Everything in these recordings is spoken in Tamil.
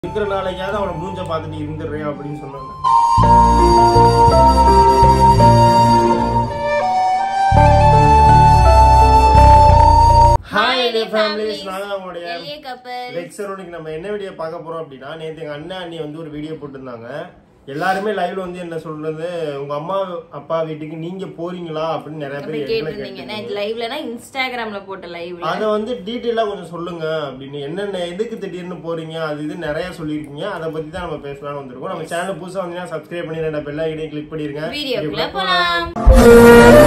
இருக்கிற நாளைக்காவது அவனை மூஞ்ச பார்த்துட்டு இருந்துடுறேன் அப்படின்னு சொன்னாங்க ஹாய் ஃபேமிலிஸ் நான் தான் உங்களுடைய எளிய கப்பல் லெக்சரோனிக்கு நம்ம என்ன வீடியோ பார்க்க போறோம் அப்படின்னா நேற்று எங்க அண்ணன் அண்ணி வந்து ஒரு வீடியோ போட்டிருந்தாங்க எல்லாருமே லைவ்ல வந்து என்ன சொல்றது உங்க அம்மா அப்பா வீட்டுக்கு நீங்க போறீங்களா அப்படின்னு நிறைய அப்படி பேர் எங்களை கேட்டிருந்தீங்க கேட்டிருந்தீங்க. நான் லைவ்லனா இன்ஸ்டாகிராம்ல போட்ட லைவ்ல அதை வந்து டீட்டெயிலா கொஞ்சம் சொல்லுங்க அப்படின்னு என்னென்ன எதுக்கு திடீர்னு போறீங்க அது இது நிறைய சொல்லியிருக்கீங்க அதை பத்தி தான் நம்ம பேசலாம்னு வந்திருக்கோம் நம்ம சேனல் புதுசா வந்தீங்கன்னா சப்ஸ்கிரைப் பண்ணி ரெண்டு பெல் ஐடியை கிளிக் பண்ணிருங்க வீடியோக்குள்ள வீடியோக்குள்ள போலாம்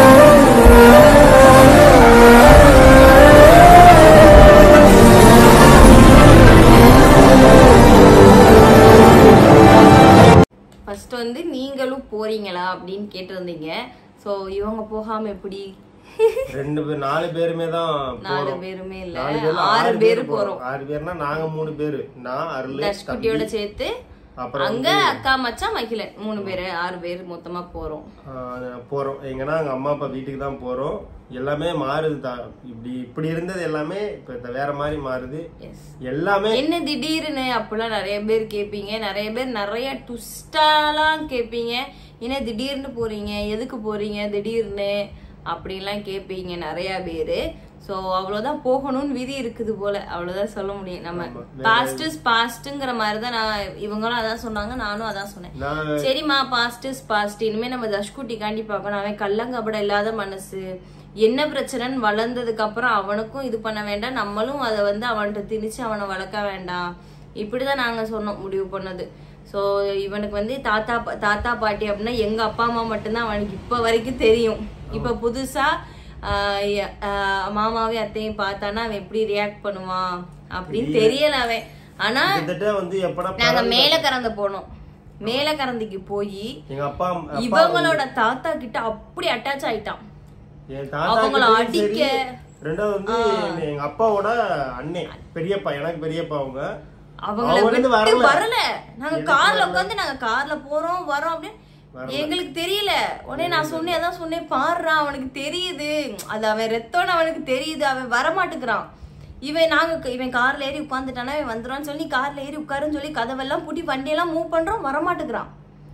ஃபர்ஸ்ட் வந்து நீங்களும் போறீங்களா அப்படின்னு கேட்டிருந்தீங்க சோ இவங்க போகாம எப்படி ரெண்டு பேர் நாலு பேருமே தான் நாலு போறோம் பேருமே இல்ல நாலு பேர்ல ஆறு பேர் போறோம் ஆறு பேர்னா நாங்க மூணு பேரு நான் அருள் தஷ்குட்டியோட சேர்த்து அப்புறம் அங்க அக்கா மச்சான் மகிழன் மூணு பேரு ஆறு பேர் மொத்தமா போறோம் ஆஹ் போறோம் எங்கன்னா எங்க அம்மா அப்பா வீட்டுக்கு தான் போறோம் எல்லாமே மாறுது தான் இப்படி இப்படி இருந்தது எல்லாமே இப்ப இந்த வேற மாதிரி மாறுது எஸ் எல்லாமே என்ன திடீர்னு அப்படிலாம் நிறைய பேர் கேட்பீங்க நிறைய பேர் நிறைய ட்விஸ்டாலாம் கேட்பீங்க என்ன திடீர்னு போறீங்க எதுக்கு போறீங்க திடீர்னு அப்படின்லாம் கேட்பீங்க நிறைய பேரு ஸோ அவ்வளோதான் போகணும்னு விதி இருக்குது போல அவ்வளோதான் சொல்ல முடியும் நம்ம பாஸ்ட் இஸ் பாஸ்ட்டுங்கிற மாதிரி தான் நான் இவங்களும் அதான் சொன்னாங்க நானும் அதான் சொன்னேன் நான் சரிம்மா பாஸ்ட் இஸ் பாஸ்ட் இனிமே நம்ம தஷ்குட்டி காண்டி பார்க்கணும் அவன் கள்ளங்கபடம் இல்லாத மனசு என்ன பிரச்சனைன்னு வளர்ந்ததுக்கு அப்புறம் அவனுக்கும் இது பண்ண வேண்டாம் நம்மளும் அதை வந்து அவன்கிட்ட திணிச்சு அவனை வளர்க்க வேண்டாம் இப்படிதான் நாங்க சொன்னோம் முடிவு பண்ணது ஸோ இவனுக்கு வந்து தாத்தா பா- தாத்தா பாட்டி அப்படின்னா எங்க அப்பா அம்மா மட்டும்தான் அவனுக்கு இப்ப வரைக்கும் தெரியும் இப்ப புதுசா ஆஹ் எ- ஆஹ் மாமாவையும் அத்தையும் பார்த்தானா அவன் எப்படி ரியாக்ட் பண்ணுவான் அப்படின்னு தெரியல அவன் ஆனா கிட்டத்தட்ட வந்து எப்படா நாங்க மேல கறந்து போனோம் மேல கறந்துக்கு போய் எங்க அப்பா அப்பா இவங்களோட தாத்தா கிட்ட அப்படி அட்டாச் ஆயிட்டான் என் தாத்தா அவங்கள கிட்டயும் சரி, அடிக்க. ரெண்டாவது வந்து எங்க அப்பாவோட அண்ணன் பெரியப்பா எனக்கு பெரியப்பா அவங்க அவங்கள அவங்க வந்து விட்டு வரல. வரல நாங்க கார்ல உட்காந்து நாங்க கார்ல போறோம் வரோம் அப்படின்னு எங்களுக்கு தெரியல உடனே நான் சொன்னேன் அதான் சொன்னேன் பாருடா அவனுக்கு தெரியுது அது அவன் ரத்தோன்னு அவனுக்கு தெரியுது அவன் வரமாட்டுக்கிறான் இவன் நாங்க க- இவன் கார்ல ஏறி உட்காந்துட்டானா இவன் வந்துடுவான்னு சொல்லி கார்ல ஏறி உட்காருன்னு சொல்லி கதவெல்லாம் பூட்டி வண்டியெல்லாம் மூவ் பண்றோம் வரமாட்டுக்கிறான்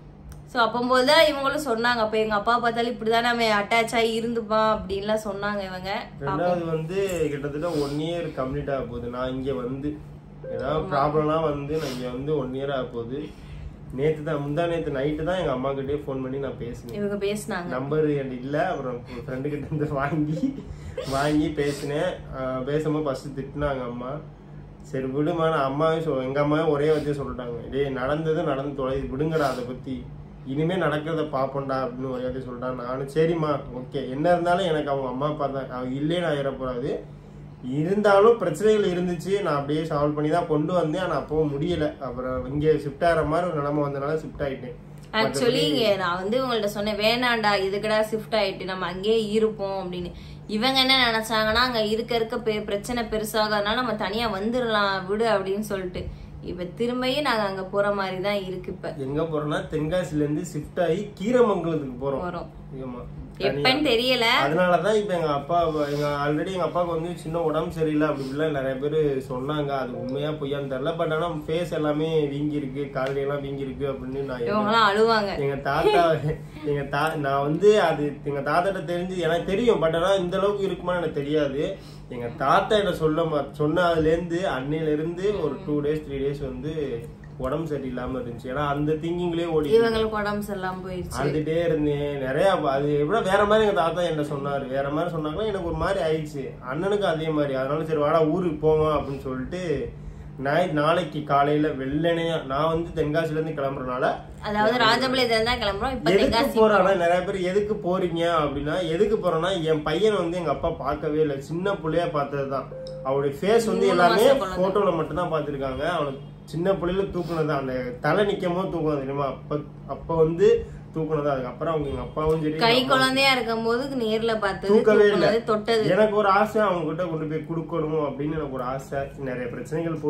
ஸோ அப்போம்போது தான் இவங்களும் சொன்னாங்க அப்போ எங்க அப்பா பார்த்தாலும் இப்படிதானே அவன் அட்டாச் ஆகி இருந்துப்பான் அப்படின்லாம் சொன்னாங்க இவங்க ரெண்டாவது வந்து கிட்டத்தட்ட ஒன் இயர் கம்ப்ளீட் ஆக போகுது நான் இங்க வந்து ஏதாவது ப்ராப்ளம்லாம் வந்து நான் இங்க வந்து ஒன் இயர் ஆக போகுது நேத்து தான் முந்தா நேத்து நைட்டு தான் எங்க அம்மா கிட்டே ஃபோன் பண்ணி நான் பேசினேன் இவங்க பேசினாங்க நம்பர் என்கிட்ட இல்லை அப்புறம் ஃப்ரெண்டு கிட்ட இருந்து வாங்கி வாங்கி பேசினேன் ஆஹ் பேசும்போது ஃபர்ஸ்ட் திட்டினாங்க அம்மா சரி விடுமா நான் அம்மாவே சொல் எங்க அம்மாவே ஒரே வச்சே சொல்லிட்டாங்க டேய் நடந்தது நடந்து தொலைது விடுங்கடா அதை பத்தி இனிமே நடக்கிறத பாப்போம்டா அப்படின்னு ஒரே வாட்டி சொல்லிட்டாங்க நானும் சரிம்மா ஓகே என்ன இருந்தாலும் எனக்கு அவங்க அம்மா அப்பா தான் அவங்க இல்லே நான் இறப்படாது இருந்தாலும் பிரச்சனைகள் இருந்துச்சு நான் அப்படியே சால்வ் பண்ணி தான் கொண்டு வந்தேன் ஆனா அப்பவும் முடியல அப்புறம் இங்கே ஷிஃப்ட் ஆகிற மாதிரி ஒரு நிலைமை வந்தனால ஷிஃப்ட் ஆயிட்டேன் ஆக்சுவலி நான் வந்து உங்கள்ட்ட சொன்னேன் வேணாண்டா இதுக்கடா ஷிஃப்ட் ஆயிட்டு நம்ம அங்கேயே இருப்போம் அப்படின்னு இவங்க என்ன நினைச்சாங்கன்னா அங்க இருக்க இருக்க பெ- பிரச்சனை பெருசாகிறதுனால நம்ம தனியா வந்துடலாம் விடு அப்படின்னு சொல்லிட்டு இப்ப திரும்பியும் நாங்க அங்க போற மாதிரி தான் இருக்கு இப்ப எங்க போறோம்னா தென்காசில இருந்து ஷிஃப்ட் ஆகி கீரமங்கலத்துக்கு போறோம் போறோம் ஆமா. எப்பன்னு தெரியல அதனாலதான் இப்ப எங்க அப்பா எங்க ஆல்ரெடி எங்க அப்பாவுக்கு வந்து சின்ன உடம்பு சரியில்லை அப்படி இப்படிலாம் நிறைய பேர் சொன்னாங்க அது உண்மையா பொய்யான்னு தெரியல பட் ஆனா ஃபேஸ் எல்லாமே வீங்கி இருக்கு கால்கள் எல்லாம் வீங்கி இருக்கு அப்படின்னு நான் இவங்கெல்லாம் அழுவாங்க எங்க தாத்தா எங்க தா நான் வந்து அது எங்க தாத்தாட்ட தெரிஞ்சு எனக்கு தெரியும் பட் ஆனா இந்த அளவுக்கு இருக்குமான்னு எனக்கு தெரியாது எங்க தாத்தா என்ன சொல்ல மா- சொன்னதுல இருந்து அன்னையில இருந்து ஒரு டூ டேஸ் த்ரீ டேஸ் வந்து உடம்பு சரியில்லாம இருந்துச்சு ஏன்னா அந்த திங்கிங்லயே ஓடி இவங்களுக்கு உடம்பு சரியில்லாம போயிடுச்சு அழுதுட்டே இருந்தேன் நிறைய அது எவ்வளவு வேற மாதிரி எங்க தாத்தா என்ன சொன்னாரு வேற மாதிரி சொன்னாங்களா எனக்கு ஒரு மாதிரி ஆயிடுச்சு அண்ணனுக்கு அதே மாதிரி அதனால சரி வாடா ஊருக்கு போவோம் அப்படின்னு சொல்லிட்டு நாய் நாளைக்கு காலையில வெள்ளனையா நான் வந்து தென்காசில இருந்து கிளம்புறனால அதாவது ராஜபாளையத்துல தான் கிளம்புறோம் இப்ப எதுக்கு தென்காசி போறானா நிறைய பேர் எதுக்கு போறீங்க அப்படின்னா எதுக்கு போறோம்னா என் பையன் வந்து எங்க அப்பா பார்க்கவே இல்லை சின்ன புள்ளையா பார்த்ததுதான் அவருடைய ஃபேஸ் வந்து மூணு எல்லாமே மாசம் குழந்தை. போட்டோல மட்டும் தான் பார்த்திருக்காங்க அவனுக்கு சின்ன புள்ளையில தூக்குனது அந்த தலை நிக்கும் போது தூக்குனது தெரியுமா அப்ப அப்ப வந்து தூக்குனது அதுக்கப்புறம் அவங்க எங்க அப்பாவும் சரி கை குழந்தையா இருக்கும் போது நேர்ல பார்த்தது தூக்கவே இல்ல. தூக்குனது தொட்டது எனக்கு ஒரு ஆசை அவங்க கிட்ட கொண்டு போய் கொடுக்கணும் அப்படின்னு எனக்கு ஒரு ஆசை நிறைய பிரச்சனைகள்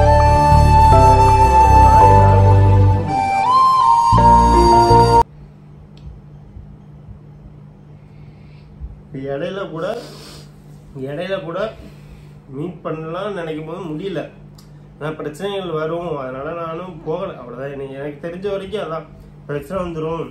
போச்சு இப்ப இடையில கூட இடையில கூட மீட் பண்ணலாம்னு நினைக்கும் போது முடியல ஆனா பிரச்சனைகள் வரும் அதனால நானும் போகல அவ்வளவுதான் எனக்கு எனக்கு தெரிஞ்ச வரைக்கும் அதான் பிரச்சனை வந்துரும்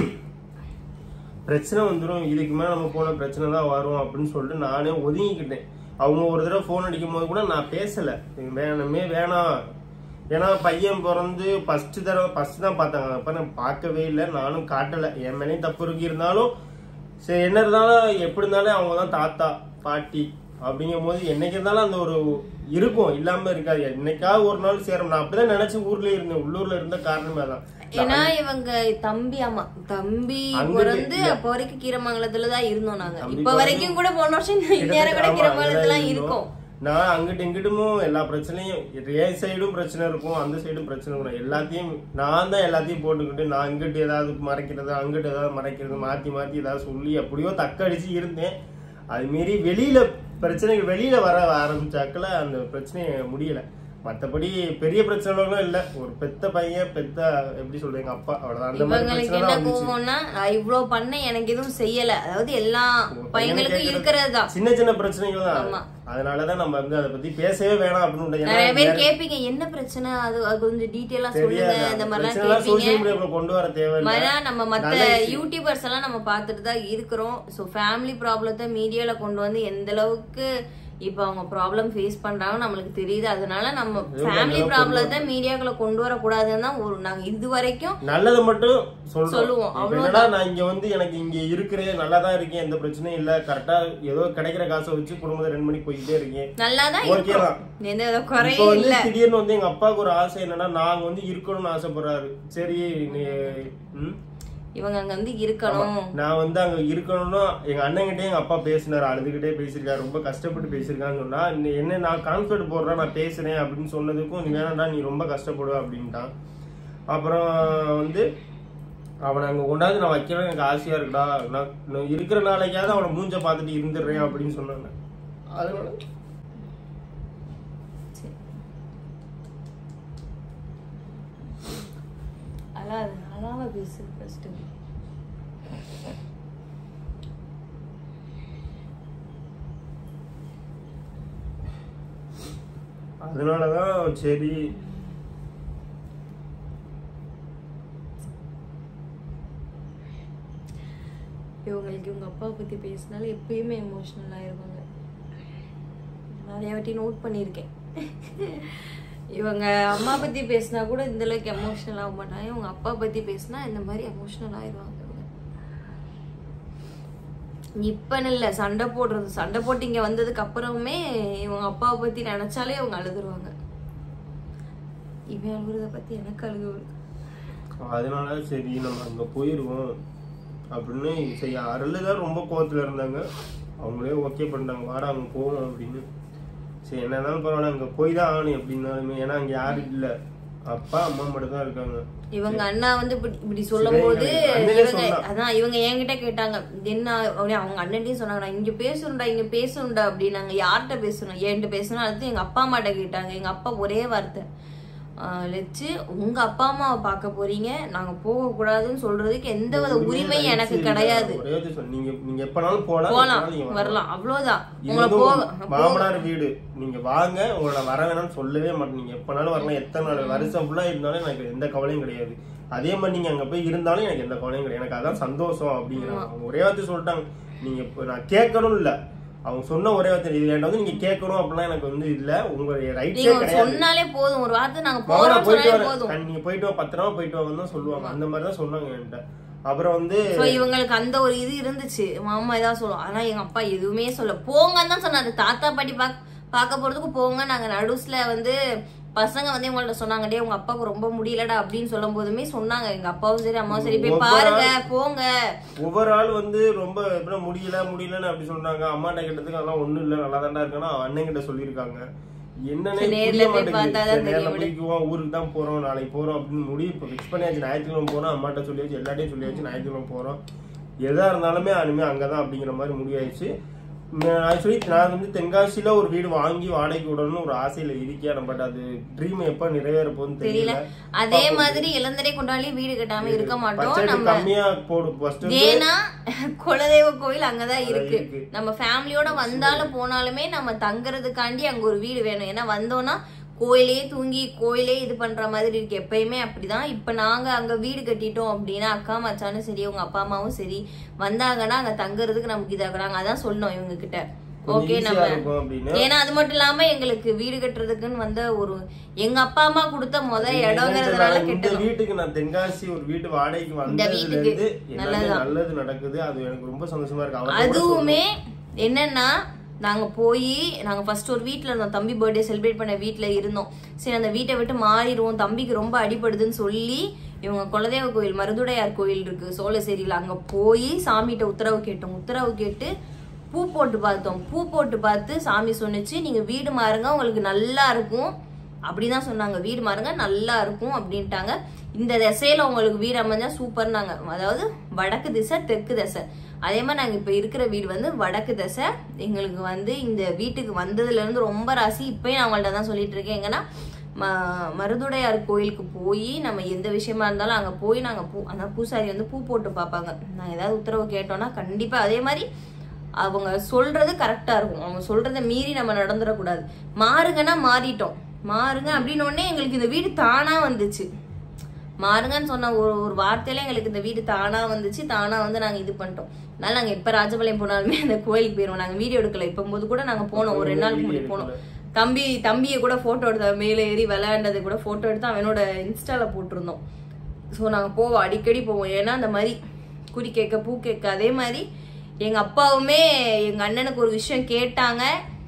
பிரச்சனை வந்துரும் இதுக்கு மேல நம்ம போன பிரச்சனை தான் வரும் அப்படின்னு சொல்லிட்டு நானே ஒதுங்கிக்கிட்டேன் அவங்க ஒரு தடவை ஃபோன் அடிக்கும் போது கூட நான் பேசல வேணுமே வேணாம் ஏன்னா பையன் பிறந்து ஃபர்ஸ்ட் தடவை ஃபர்ஸ்ட் தான் பார்த்தாங்க அப்ப நான் பார்க்கவே இல்லை நானும் காட்டல என் மேலேயும் தப்பு இருக்கு இருந்தாலும் சரி என்ன இருந்தாலும் எப்படி இருந்தாலும் அவங்க தான் தாத்தா பாட்டி அப்படிங்கும் போது என்னைக்கு இருந்தாலும் அந்த ஒரு இருக்கும் இல்லாம இருக்காது என்னைக்காவது ஒரு நாள் சேரும் நான் அப்படிதான் நினைச்சு ஊர்ல இருந்தேன் உள்ளூர்ல இருந்த காரணமே தான் ஏன்னா இவங்க தம்பி ஆமா தம்பி அங்கிட்டு பிறந்து இல்ல. அப்ப வரைக்கும் கீரமங்கலத்துல தான் இருந்தோம் நாங்க தம்பி இப்ப வரைக்கும் கூட போன வருஷம் இந்நேரம் கூட ஆமா, கீரமங்கலத்துல அங்கதான் இருக்கோம் நான் அங்கிட்டு இங்கிட்டுமும் எல்லா பிரச்சனையும் என் சைடும் பிரச்சனை இருக்கும் அந்த சைடும் பிரச்சனை இருக்கும் எல்லாத்தையும் நான் தான் எல்லாத்தையும் போட்டுக்கிட்டு நான் இங்கிட்டு ஏதாவது மறைக்கிறது அங்கிட்டு ஏதாவது மறைக்கிறது மாத்தி மாத்தி ஏதாவது சொல்லி எப்படியோ தக்கடிச்சு இருந்தேன் அது மீறி வெளியில பிரச்சனைகள் வெளியில வர ஆரம்பிச்சாக்கல அந்த பிரச்சனையை முடியல மத்தபடி பெரிய பிரச்சனைகளும் இல்ல ஒரு பெத்த பையன் பெத்த எப்படி சொல்றது எங்க அப்பா அவ்வளவுதான் அந்த மாதிரி இவங்களுக்கு பிரச்சனை என்ன தான் வந்துச்சு கோவம்னா நான் இவ்வளவு பண்ண எனக்கு எதுவும் செய்யல அதாவது எல்லா பையங்களுக்கும் இருக்கிறது தான் சின்ன சின்ன பிரச்சனைகள் தான் ஆமா. அதனாலதான் நம்ம வந்து அதை பத்தி பேசவே வேணாம் அப்படின்னு நிறைய ஏன்னா பேர் கேப்பீங்க என்ன பிரச்சனை அது அது கொஞ்சம் டீட்டெயிலா சொல்லுங்க தெரியாது இந்த மாதிரிலாம் பிரச்சனை கேப்பீங்க சோசியல் மீடியாக்குள்ள கொண்டு வர தேவையில்லை மறுநா நம்ம மத்த நல்ல விஷயம். யூடியூபர்ஸ் எல்லாம் நம்ம பார்த்துட்டு தான் இருக்கிறோம் ஸோ ஃபேமிலி ப்ராப்ளத்தை மீடியால கொண்டு வந்து எந்த அளவுக்கு இப்போ அவங்க ப்ராப்ளம் ஃபேஸ் பண்றாங்க நம்மளுக்கு தெரியுது அதனால நம்ம ஃபேமிலி ப்ராப்ளத்தை மீடியாக்குள்ள கொண்டு வரக்கூடாதுன்னு தான் ஒரு நாங்க இது வரைக்கும் நல்லதை மட்டும் சொல்றோம் சொல்லுவோம், இப்ப என்னடா நான் இங்க வந்து எனக்கு இங்க இருக்கிறேன் நல்லா தான் இருக்கேன் எந்த பிரச்சனையும் இல்ல கரெக்டா ஏதோ கிடைக்கிற காசை வச்சு குடும்பத்தை ரெண்டு மணிக்கு போய்கிட்டே இருக்கேன் நல்லா தான் ஓகே இருக்கிறோம் தான் எந்த வித இப்போ குறையும் வந்து இல்ல திடீர்னு வந்து எங்க அப்பாவுக்கு ஒரு ஆசை என்னன்னா நாங்க வந்து இருக்கணும்னு ஆசைப்படுறாரு சரி நீ ம் இவங்க அங்க வந்து இருக்கணும் நான் வந்து அங்க இருக்கணும்னா எங்க அண்ணன்கிட்டே எங்க அப்பா பேசினாரு அழுதுகிட்டே பேசியிருக்காரு ரொம்ப கஷ்டப்பட்டு பேசியிருக்கான்னு சொன்னா நீ என்ன நான் கான்ஃபிடன்ட் போடுறேன் நான் பேசுறேன் அப்படின்னு சொன்னதுக்கும் நீ வேணாம்டா நீ ரொம்ப கஷ்டப்படுவ அப்படின்ட்டான் அப்புறம் வந்து அவனை அங்க கொண்டாந்து நான் வைக்கிறேன் எனக்கு ஆசையா இருக்குடா நான் நான் இருக்கிற நாளைக்காவது அவனை மூஞ்ச பார்த்துட்டு இருந்துடுறேன் அப்படின்னு சொன்னாங்க அதனால சரி. அழாத அழாம பேசு ஃபர்ஸ்ட் அதனாலதான் சரி இவங்களுக்கு இவங்க அப்பா பத்தி பேசினாலே எப்பயுமே எமோஷனல் ஆயிருவாங்க நிறைய வாட்டி நோட் பண்ணியிருக்கேன் இவங்க அம்மா பத்தி பேசினா கூட இந்த அளவுக்கு எமோஷனல் ஆக மாட்டாங்க இவங்க அப்பா பத்தி பேசினா இந்த மாதிரி எமோஷனல் ஆயிருவாங்க இவங்க இப்பன்னு இல்ல சண்டை போடுறது சண்டை போட்டு இங்க வந்ததுக்கு அப்புறமே இவங்க அப்பாவை பத்தி நினைச்சாலே அவங்க அழுதுருவாங்க இவன் அழுகுறத பத்தி எனக்கு அழுகு வருது அதனால சரி நம்ம அங்க போயிருவோம் அப்படின்னு சரி அருள் தான் ரொம்ப கோவத்துல இருந்தாங்க அவங்களே ஓகே பண்ணிட்டாங்க வாடா அங்க போவோம் அப்படின்னு சரி என்னதான் பரவாயில்ல அங்க போய் தான் ஆகணும் எப்படின்னாலுமே ஏன்னா அங்க யாரும் இல்ல அப்பா அம்மா மட்டும் தான் இருக்காங்க இவங்க அண்ணா வந்து இப்படி இப்படி சொல்லும் போது சிவகங்கை அண்ணனே இவங்க சொன்னான். அதான் இவங்க என்கிட்ட கேட்டாங்க என்ன அப்படியே அவங்க அண்ணன்ட்டையும் சொன்னாங்க நான் இங்க பேசணும்டா இங்க பேசணும்டா அப்படின்னாங்க யார்கிட்ட பேசணும் என்கிட்ட பேசணும் அடுத்து எங்க அப்பா அம்மாட்ட கேட்டாங்க எங்க அப்பா ஒரே வார்த்தை ஆஹ் லெச்சு உங்க அப்பா அம்மாவை பார்க்க போறீங்க நாங்க போக கூடாதுன்னு சொல்றதுக்கு எந்த வித உரிமை எனக்கு சரி, கிடையாது ஒரே ஒரு சொல், நீங்க நீங்க எப்பனாலும் போலாம் போலாம் எப்பனாலும் நீங்க வரலாம். வரலாம் அவ்வளவுதான் இது உங்களை வந்து போக உங்க மாமனார் வீடு நீங்க வாங்க உங்களை நான் வர வேணாம்னு சொல்லவே மாட்டேன் நீங்க எப்பனாலும் வரலாம் எத்தனை நாள் வருஷம் ஃபுல்லா இருந்தாலும் எனக்கு எந்த கவலையும் கிடையாது அதே மாதிரி நீங்க அங்க போய் இருந்தாலும் எனக்கு எந்த கவலையும் கிடையாது எனக்கு அதான் சந்தோஷம் அப்படிங்கிறாங்க அவங்க ஒரே வார்த்தை சொல்லிட்டாங்க நீங்க இப்ப நான் கேட்கணும் இல்ல அவங்க சொன்ன ஒரே வார்த்தை இது என்கிட்ட வந்து நீங்க கேட்கணும் அப்படிலாம் எனக்கு வந்து இல்ல உங்களுடைய ரைட்ஸே நீங்க கிடையாது சொன்னாலே போதும் ஒரு வார்த்தை நாங்க மாமா, போறோம் போயிட்டு சொன்னாலே வர போதும் கண் நீங்க போயிட்டு வா பத்திரமா போயிட்டு வாங்கன்னு தான் சொல்லுவாங்க அந்த மாதிரி தான் சொன்னாங்க என்கிட்ட அப்புறம் வந்து சோ இவங்களுக்கு அந்த ஒரு இது இருந்துச்சு மாமா ஏதாவது சொல்லுவோம் ஆனா எங்க அப்பா எதுவுமே சொல்ல போங்கன்னு தான் சொன்னாரு தாத்தா பாட்டி பாக்க பார்க்க போறதுக்கு போங்க நாங்க நடுஸ்ல வந்து பசங்க வந்து இவங்கள்ட்ட சொன்னாங்க டே உங்க அப்பாவுக்கு ரொம்ப முடியலடா அப்படின்னு சொல்லும் போதுமே சொன்னாங்க எங்க அப்பாவும் சரி அம்மாவும் சரி போய் ஒவ்வொரு பாருங்க போங்க ஒவ்வொரு ஆள் வந்து ரொம்ப எப்படி முடியல முடியலன்னு அப்படி சொன்னாங்க அம்மாட்ட கிட்டத்துக்கு அதெல்லாம் ஒண்ணும் இல்ல நல்லா தாண்டா இருக்கனா அண்ணன் கிட்ட சொல்லியிருக்காங்க என்னன்னே நேர்ல புரிய போய் மாட்டேங்குது. பார்த்தா தான் சரி, நேர்ல தெரியும் போய்க்குவோம் ஊருக்கு தான் போறோம் நாளைக்கு போறோம் அப்படின்னு முடிவு இப்போ ஃபிக்ஸ் பண்ணியாச்சு ஞாயிற்றுக்கிழமை போறோம் அம்மாட்ட சொல்லியாச்சு எல்லாத்தையும் சொல்லியாச்சு ஞாயிற்றுக்கிழமை போறோம் எதா இருந்தாலுமே அனிமே அங்கதான் அப்படிங்கிற மாதிரி முடிவாயிடுச்சு ஆக்சுவலி நான் வந்து தென்காசியில ஒரு வீடு வாங்கி வாடகைக்கு விடணும்னு ஒரு ஆசையில இருக்கேன் பட் அது ட்ரீம் எப்ப நிறைவேற போகுதுன்னு தெரியல தெரியல அதே மாதிரி இளந்தரை கொண்டாடி வீடு கட்டாம இருக்க மாட்டோம் பட்ஜெட் நம்ம கம்மியா போடும் ஃபர்ஸ்ட் ஏன்னா குலதெய்வ கோயில் அங்கதான் இருக்கு இருக்கு. நம்ம ஃபேமிலியோட வந்தாலும் போனாலுமே நம்ம தங்குறதுக்காண்டி அங்க ஒரு வீடு வேணும் ஏன்னா வந்தோம்னா கோயிலே தூங்கி கோயிலே இது பண்ற மாதிரி இருக்கு எப்பயுமே அப்படிதான் இப்ப நாங்க அங்க வீடு கட்டிட்டோம் அப்படின்னா அக்கா மச்சானும் சரி உங்க அப்பா அம்மாவும் சரி வந்தாங்கன்னா அங்க தங்குறதுக்கு நமக்கு இதாக நாங்க அதான் சொன்னோம் இவங்க கிட்ட ஓகே ஈஸியா நம்ம இருக்கும் அப்படின்னு ஏன்னா அது மட்டும் இல்லாம எங்களுக்கு வீடு கட்டுறதுக்குன்னு வந்த ஒரு எங்க அப்பா அம்மா கொடுத்த முத இடங்கிறதுனால இந்த கெட்டணும் வீட்டுக்கு நான் தென்காசி ஒரு வீட்டு வாடகைக்கு இந்த வந்ததுல வீட்டுக்கு இருந்து எல்லாமே நல்லது நடக்குது அது எனக்கு ரொம்ப சந்தோஷமா இருக்கு அவர்ட்ட கூட அதுவுமே என்னன்னா நாங்க போய் நாங்க ஃபர்ஸ்ட் ஒரு வீட்ல இருந்தோம் தம்பி பர்த்டே செலிப்ரேட் பண்ண வீட்ல இருந்தோம் சரி அந்த வீட்டை விட்டு மாறிடுவோம் தம்பிக்கு ரொம்ப அடிபடுதுன்னு சொல்லி இவங்க குலதெய்வ கோயில் மருதுடையார் கோயில் இருக்கு சோழசேரியில அங்க போய் சாமிகிட்ட உத்தரவு கேட்டோம் உத்தரவு கேட்டு பூ போட்டு பார்த்தோம் பூ போட்டு பார்த்து சாமி சொன்னுச்சு நீங்க வீடு மாறுங்க உங்களுக்கு நல்லா இருக்கும் அப்படிதான் சொன்னாங்க வீடு மாறுங்க நல்லா இருக்கும் அப்படின்ட்டாங்க இந்த திசையில உங்களுக்கு வீடு அமைஞ்சா சூப்பர்னாங்க அதாவது வடக்கு திசை தெற்கு திசை அதே மாதிரி நாங்க இப்ப இருக்கிற வீடு வந்து வடக்கு திசை எங்களுக்கு வந்து இந்த வீட்டுக்கு வந்ததுல இருந்து ரொம்ப ராசி இப்பயும் நான் அவங்கள்ட்ட தான் சொல்லிட்டு இருக்கேன் எங்கன்னா ம- மருதுடையார் கோயிலுக்கு போய் நம்ம எந்த விஷயமா இருந்தாலும் அங்க போய் நாங்க பூ அந்த பூசாரி வந்து பூ போட்டு பார்ப்பாங்க நாங்க ஏதாவது உத்தரவு கேட்டோம்னா கண்டிப்பா அதே மாதிரி அவங்க சொல்றது கரெக்டா இருக்கும் அவங்க சொல்றத மீறி நம்ம நடந்துடக்கூடாது மாறுங்கன்னா மாறிட்டோம் மாறுங்க அப்படின்னு உடனே எங்களுக்கு இந்த வீடு தானா வந்துச்சு மாறுங்கன்னு சொன்ன ஒரு ஒரு வார்த்தையில எங்களுக்கு இந்த வீடு தானா வந்துச்சு தானா வந்து நாங்க இது பண்ணிட்டோம் அதனால நாங்க எப்ப ராஜபாளையம் போனாலுமே அந்த கோயிலுக்கு போயிருவோம் நாங்க வீடியோ எடுக்கல இப்ப போது கூட நாங்க போனோம் ஒரு ரெண்டு நாளுக்கு முன்னாடி போனோம் தம்பி தம்பியை கூட போட்டோ எடுத்த மேலே ஏறி விளையாண்டது கூட போட்டோ எடுத்து அவனோட இன்ஸ்டால போட்டிருந்தோம் ஸோ நாங்க போவோம் அடிக்கடி போவோம் ஏன்னா அந்த மாதிரி குறி கேட்க பூ கேட்க அதே மாதிரி எங்க அப்பாவுமே எங்க அண்ணனுக்கு ஒரு விஷயம் கேட்டாங்க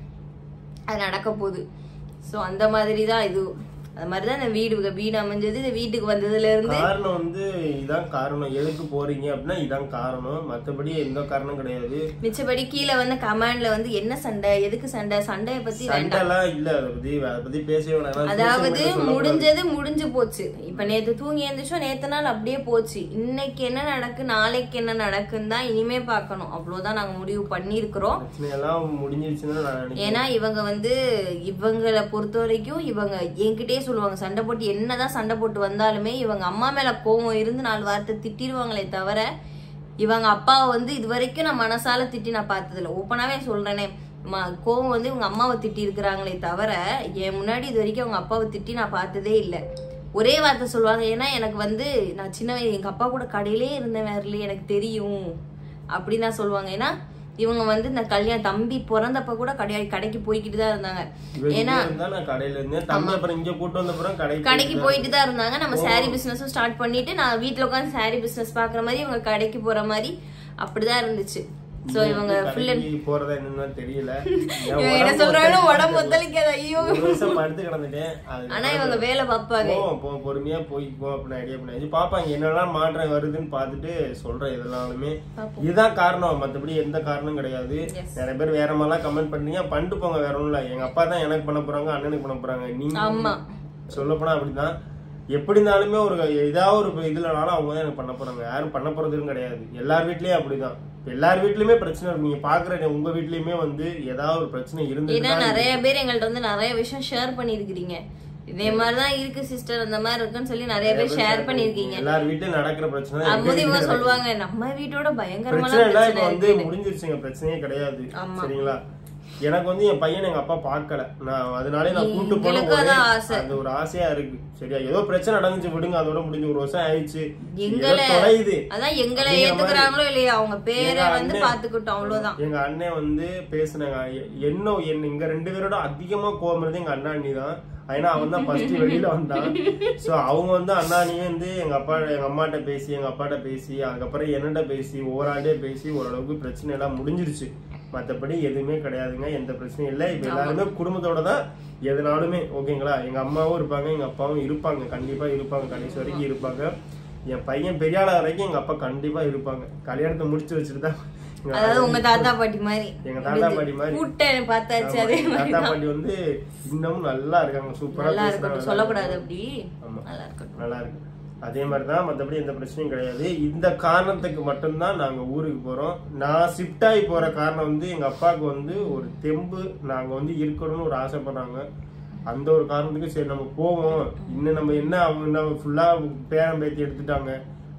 அது நடக்க போகுது ஸோ அந்த மாதிரி தான் இது அது மாதிரி தான் இந்த வீடு வீடு அமைஞ்சது இந்த வீட்டுக்கு வந்ததுல இருந்து காரணம் வந்து இதான் காரணம் எதுக்கு போறீங்க அப்படின்னா இதான் காரணம் மத்தபடி எந்த காரணம் கிடையாது மிச்சபடி கீழே வந்து கமெண்ட்ல வந்து என்ன சண்டை எதுக்கு சண்டை சண்டையை பத்தி வேண்டாம் சண்டைலாம் இல்ல அதை பத்தி அதை பத்தி பேசவே வேணாம் அதாவது முடிஞ்சது முடிஞ்சு போச்சு இப்ப நேத்து தூங்கி எழுந்திரிச்சோம் நேத்து நாள் அப்படியே போச்சு இன்னைக்கு என்ன நடக்கு நாளைக்கு என்ன நடக்குன்னு தான் இனிமே பார்க்கணும் அவ்வளவுதான் நாங்க முடிவு பண்ணியிருக்கிறோம் பிரச்சனை எல்லாம் முடிஞ்சிருச்சுன்னு நான் நினைக்கிறேன் ஏன்னா இவங்க வந்து இவங்களை பொறுத்த வரைக்கும் இவங்க என்கிட்டயே சொல்லுவாங்க சண்டை போட்டு என்னதான் சண்டை போட்டு வந்தாலுமே இவங்க அம்மா மேல கோவம் இருந்து நாலு வார்த்தை திட்டிடுவாங்களே தவிர இவங்க அப்பாவை வந்து இது வரைக்கும் நான் மனசால திட்டி நான் பார்த்ததில்ல ஓப்பனாவே சொல்றேனே ம- கோவம் வந்து இவங்க அம்மாவை திட்டி இருக்கிறாங்களே தவிர என் முன்னாடி இது வரைக்கும் அவங்க அப்பாவை திட்டி நான் பார்த்ததே இல்லை ஒரே வார்த்தை சொல்லுவாங்க ஏன்னா எனக்கு வந்து நான் சின்ன வயசு எங்க அப்பா கூட கடையிலே இருந்தேன் வேறல எனக்கு தெரியும் அப்படின்னு தான் சொல்லுவாங்க ஏன்னா இவங்க வந்து இந்த கல்யாணம் தம்பி பிறந்தப்ப கூட கடை கடைக்கு போய்கிட்டு தான் இருந்தாங்க இவன் ஏன்னா இங்க இருந்தா நான் கடையில இருந்தேன் தம்பி அப்புறம் இங்க கூட்டு வந்த அப்புறம் கடைக்கு கடைக்கு போயிட்டு தான் இருந்தாங்க நம்ம saree பிசினஸும் ஸ்டார்ட் பண்ணிட்டு நான் வீட்ல உட்காந்து saree பிசினஸ் பாக்குற மாதிரி இவங்க கடைக்கு போற மாதிரி அப்படிதான் இருந்துச்சு சோ இவங்க ஃபுல் கடைக்கு போறதா என்னன்னு தெரியல என் இவங்க என்ன உடம்பு சொல்றாங்க ஒத்துழைக்க உடம்பு ஒத்துழைக்காது ஐயோ ஒரு வருஷம் படுத்து கிடந்துட்டேன் அது ஆனா இவங்க வேலை பார்ப்பாங்க போவோம் போவோம் பொறுமையா போய்க்குவோம் அப்படின்னு ஐடியா பண்ணி பாப்பாங்க என்னெல்லாம் மாற்றம் வருதுன்னு பார்த்துட்டு சொல்றேன் எதனாலுமே இதுதான் காரணம் மத்தபடி எந்த காரணம் கிடையாது நிறைய பேர் வேற மாதிரிலாம் கமெண்ட் பண்ணீங்க பண்ணிட்டு போங்க வேற ஒண்ணும் இல்ல எங்க அப்பா தான் எனக்கு பண்ண போறாங்க அண்ணனுக்கு பண்ண போறாங்க நீங்க ஆமா சொல்ல போனா அப்படிதான் எப்படி இருந்தாலுமே ஒரு ஏதாவது ஒரு இதுலனாலும் அவங்க தான் எனக்கு பண்ண போறாங்க யாரும் பண்ண போறதுன்னு கிடையாது எல்லார் வீட்லயும் அப்படிதான் இப்ப எல்லார் வீட்லயுமே பிரச்சனை இருக்கு நீங்க பாக்குற உங்க வீட்லயுமே வந்து ஏதாவது ஒரு பிரச்சனை இருந்து ஏன்னா நிறைய பேர் எங்கள்ட்ட வந்து நிறைய விஷயம் ஷேர் பண்ணிருக்கீங்க இதே மாதிரிதான் இருக்கு சிஸ்டர் அந்த மாதிரி இருக்குன்னு சொல்லி நிறைய பேர் ஷேர் பண்ணிருக்கீங்க எல்லார் வீட்லயும் நடக்கிற பிரச்சனை தான் எங்க அப்போது இவங்க வீட்லயும் சொல்லுவாங்க நம்ம வீட்டோட பயங்கரமான பிரச்சனை எல்லாம் பிரச்சனை இப்ப வந்து இருக்கு முடிஞ்சிருச்சுங்க பிரச்சனையே கிடையாது ஆமா. சரிங்களா எனக்கு வந்து என் பையன் எங்க அப்பா பார்க்கல நான் அதனாலே நான் கூட்டு போன எங்களுக்கும் போதே அதான் ஆசை. அந்த ஒரு ஆசையா இருக்கு சரியா ஏதோ பிரச்சனை நடந்துச்சு விடுங்க அதோட முடிஞ்சு ஒரு வருஷம் ஆயிடுச்சு எங்களை ஏதோ தொலையுது அதான் எங்களை அப்படிங்கிற ஏத்துக்கிறாங்களோ இல்லையா அவங்க பேரை எங்க வந்து அண்ணன் பாத்துக்கிட்டோம் அவ்வளவுதான் எங்க அண்ணன் வந்து பேசுனாங்க எ- என்ன என் இங்க ரெண்டு பேரோட அதிகமா கோவம் இருந்தது எங்க அண்ணா அண்ணி தான் ஏன்னா அவன் தான் ஃபர்ஸ்ட் வெளியில வந்தான் சோ அவங்க வந்து அண்ணா அண்ணியும் வந்து எங்க அப்பா எங்க அம்மாட்ட பேசி எங்க அப்பாட்ட பேசி அதுக்கப்புறம் என்னட்ட பேசி ஓராண்டே பேசி ஓரளவுக்கு பிரச்சனை எல்லாம் முடிஞ்சிருச்சு மத்தபடி எதுவுமே கிடையாதுங்க எந்த பிரச்சனையும் இல்லை இப்ப எல்லாருமே குடும்பத்தோட தான் எதுனாலுமே ஓகேங்களா எங்க அம்மாவும் இருப்பாங்க எங்க அப்பாவும் இருப்பாங்க கண்டிப்பா இருப்பாங்க கடைசி வரைக்கும் இருப்பாங்க என் பையன் பெரியாள வரைக்கும் எங்க அப்பா கண்டிப்பா இருப்பாங்க கல்யாணத்தை முடிச்சு வச்சுட்டு தான் எங்க அதாவது உங்க தாத்தா பாட்டி மாதிரி எங்க தாத்தா பாட்டி மாதிரி கூட்ட பார்த்தாச்சு அதே ஆமா, மாதிரி தாத்தா பாட்டி வந்து இன்னமும் நல்லா இருக்காங்க சூப்பரா நல்லா பேசுறாங்க, இருக்கட்டும் நல்லா சொல்லக்கூடாது இருக்காங்க. அப்படி ஆமா. நல்லா இருக்கட்டும் நல்லா இருக்கு அதே மாதிரி தான் மற்றபடி எந்த பிரச்சனையும் கிடையாது இந்த காரணத்துக்கு மட்டும்தான் நாங்க ஊருக்கு போறோம் நான் ஷிஃப்ட் ஆகி போற காரணம் வந்து எங்க அப்பாவுக்கு வந்து ஒரு தெம்பு நாங்க வந்து இருக்கணும்னு ஒரு ஆசைப்படுறாங்க அந்த ஒரு காரணத்துக்கு சரி நம்ம போவோம் இன்னும் நம்ம என்ன அவங்க ஃபுல்லா பேரம் பேத்தி எடுத்துட்டாங்க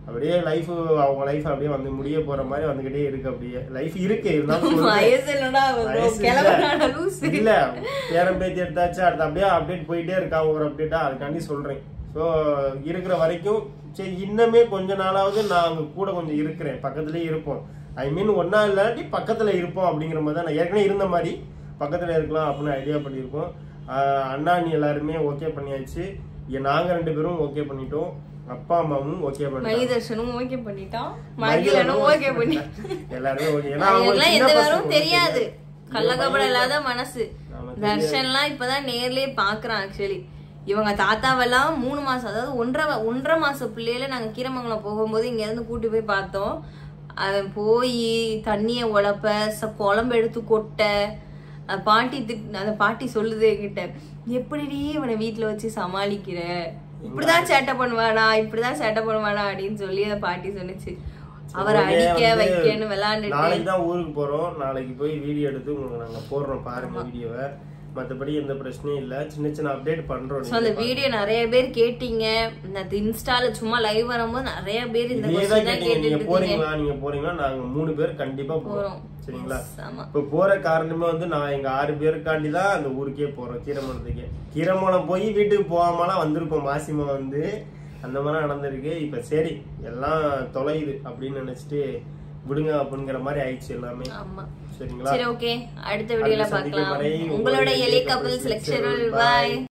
அப்படியே லைஃப் அவங்க லைஃப் அப்படியே வந்து முடிய போற மாதிரி வந்துகிட்டே இருக்கு அப்படியே லைஃப் இருக்கு இருந்தாலும் சொல்றேன். வயசு என்னடா வயசு கிளம்புறான லூசு இல்ல. இல்ல பேரம் பேத்தி எடுத்தாச்சு அடுத்து அப்படியே அப்டேட் போயிட்டே இருக்கா ஒரு அப்டேட்டா அதுக்காண்டி சொல்றேன் ஸோ இருக்கிற வரைக்கும் சரி இன்னமே கொஞ்ச நாளாவது நான் அவங்க கூட கொஞ்சம் இருக்கிறேன் பக்கத்துலயே இருப்போம் ஐ மீன் ஒன்னா இல்லாட்டி பக்கத்துல இருப்போம் அப்படிங்கிற மாதிரி தான் நான் ஏற்கனவே இருந்த மாதிரி பக்கத்துல இருக்கலாம் அப்படின்னு ஐடியா பண்ணியிருக்கோம் ஆஹ் அண்ணா நீ எல்லாருமே ஓகே பண்ணியாச்சு இங்க நாங்க ரெண்டு பேரும் ஓகே பண்ணிட்டோம் அப்பா அம்மாவும் ஓகே பண்ணிட்டாங்க மணிதர்ஷனும் ஓகே பண்ணிட்டான் மகிழனும் ஓகே பண்ணி எல்லாருமே ஓகே ஏன்னா அவங்க எல்லாம் சின்ன எந்த பசங்க வரும் ஒண்ணும் தெரியாது கள்ளக்கபடம் இல்லாத மனசு நமக்கு தர்ஷன்லாம் இப்பதான் நேர்லயே பாக்குறான் ஆக்சுவலி இவங்க தாத்தாவெல்லாம் மூணு மாசம் அதாவது ஒன்றரை வ- ஒன்றரை மாச பிள்ளையில நாங்க கீரமங்கலம் போகும்போது இங்க இருந்து கூட்டி போய் பார்த்தோம் அவன் போய் தண்ணிய உழப்ப ச- குழம்பு எடுத்து கொட்ட அஹ் பாட்டி திட் அந்த பாட்டி சொல்லுது என்கிட்ட எப்படிடி இவனை வீட்டுல வச்சு சமாளிக்கிற இப்படிதான் சேட்டை பண்ணுவானா இப்படிதான் சேட்டை பண்ணுவானா அப்படின்னு சொல்லி அந்த பாட்டி சொன்னுச்சு அவரை ஓகே, அடிக்க வந்து வைக்கன்னு விளையாண்டுட்டு நாளைக்கு தான் ஊருக்கு போறோம் நாளைக்கு போய் வீடியோ எடுத்து உங்களுக்கு நாங்க போடுறோம் பாருங்க வீடியோவை மத்தபடி எந்த பிரச்சனையும் இல்ல சின்ன சின்ன அப்டேட் பண்றோம் ஸோ அந்த வீடியோ நிறைய பேர் கேட்டீங்க அது இன்ஸ்டால சும்மா லைவ் வரும்போது நிறைய பேர் இந்த இதே கொஸ்டின் தான் தான் கேட்டீங்க நீங்க கேட்டுட்டு போறீங்களா நீங்க போறீங்களா நாங்க மூணு பேர் கண்டிப்பா போறோம் போறோம். சரிங்களா ஆமா இப்ப போற காரணமே வந்து நான் எங்க ஆறு பேருக்காண்டி தான் அந்த ஊருக்கே போறோம் கீரமலத்துக்கு கீரமலம் போய் வீட்டுக்கு போகாமலாம் வந்திருப்போம் மாசிமா வந்து அந்த மாதிரி நடந்திருக்கு இப்ப சரி எல்லாம் தொலையுது அப்படின்னு நினைச்சிட்டு விடுங்க அப்படிங்கிற மாதிரி ஆயிடுச்சு எல்லாமே ஆமா சரிங்களா சரி ஓகே அடுத்த வீடியோல அடுத்த சந்திக்கும் பார்க்கலாம் வரை உங்களோட உங்களுடைய எலி couples couples lecturer. Lecturer Bye. பாய்